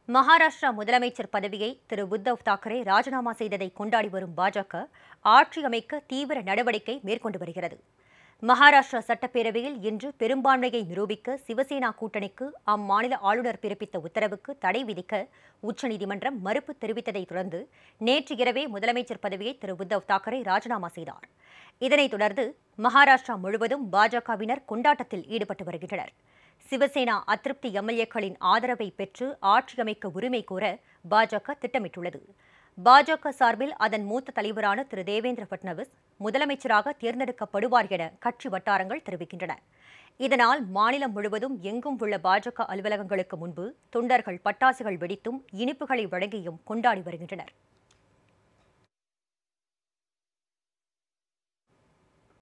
மகாராஷ்டிரா முதலமைச்சர் பதவியை திரு உத்தவ் தாக்கரே ராஜினாமா செய்ததை கொண்டாடி வரும் பாஜக ஆட்சி அமைக்க தீவிர நடவடிக்கை மேற்கொண்டு வருகிறது மகாராஷ்டிரா சட்டப்பேரவையில் இன்று பெரும்பான்மையை நிரூபிக்க சிவசேனா கூட்டணிக்கு அம்மாநில ஆளுநர் பிறப்பித்த உத்தரவுக்கு தடை விதிக்க உச்சநீதிமன்றம் மறுப்பு தெரிவித்ததைத் தொடர்ந்து நேற்று இரவே முதலமைச்சர் பதவியை திரு உத்தவ் தாக்கரே ராஜினாமா செய்தார் இதனைத் தொடர்ந்து மகாராஷ்டிரா முழுவதும் பாஜகவினர் கொண்டாட்டத்தில் ஈடுபட்டு வருகின்றனர் சிவசேனா அதிருப்தி எம்எல்ஏக்களின் ஆதரவை பெற்று ஆட்சி அமைக்க உரிமை கோர பாஜக திட்டமிட்டுள்ளது பாஜக சார்பில் அதன் மூத்த தலைவரான திரு தேவேந்திர பட்னவிஸ் முதலமைச்சராக தேர்ந்தெடுக்கப்படுவார் என கட்சி வட்டாரங்கள் தெரிவிக்கின்றன இதனால் மாநிலம் முழுவதும் எங்கும் உள்ள பாஜக அலுவலகங்களுக்கு முன்பு தொண்டர்கள் பட்டாசுகள் வெடித்தும் இனிப்புகளை வழங்கியும் கொண்டாடி வருகின்றனர்